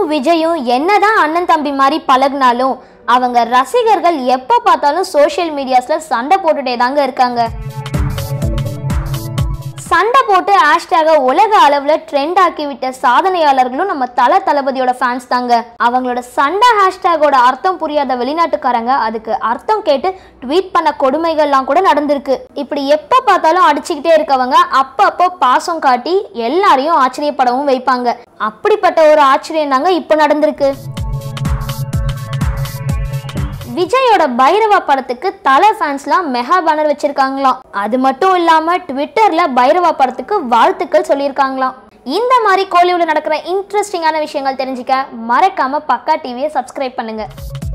விஜயும் என்னதான் அண்ணன் தம்பி மாதிரி பழகுனாலும் அவங்க ரசிகர்கள் எப்போ பார்த்தாலும் சோஷியல் மீடியாஸ்ல சண்டை போட்டுட்டே தாங்க இருக்காங்க சண்டை போட்டு ஹேஷ்டேக உலக அளவுல ட்ரெண்ட் ஆக்கி விட்ட சாதனையாளர்களும் நம்ம தல தளபதியோட ஃபேன்ஸ் தாங்க அவங்களோட சண்டை ஹேஷ்டேகோட அர்த்தம் புரியாத வெளிநாட்டுக்காரங்க அதுக்கு அர்த்தம் கேட்டு ட்வீட் பண்ண கொடுமைகள்லாம் கூட நடந்திருக்கு இப்படி எப்போ பார்த்தாலும் அடிச்சுக்கிட்டே இருக்கவங்க அப்பப்போ பாசம் காட்டி எல்லாரையும் ஆச்சரியப்படவும் வைப்பாங்க அப்படிப்பட்ட ஒரு ஆச்சரியம் தாங்க இப்போ நடந்திருக்கு விஜயோட பைரவா படத்துக்கு தல ஃபேன்ஸ்லாம் மெகா பேனர் வச்சிருக்காங்களாம் அது மட்டும் இல்லாம ட்விட்டர்ல பைரவா படத்துக்கு வாழ்த்துக்கள் சொல்லியிருக்காங்களாம் இந்த மாதிரி கோலிவுட்ல நடக்கிற இன்ட்ரெஸ்டிங்கான விஷயங்கள் தெரிஞ்சுக்க மறக்காம பக்கா டிவியை சப்ஸ்கிரைப் பண்ணுங்க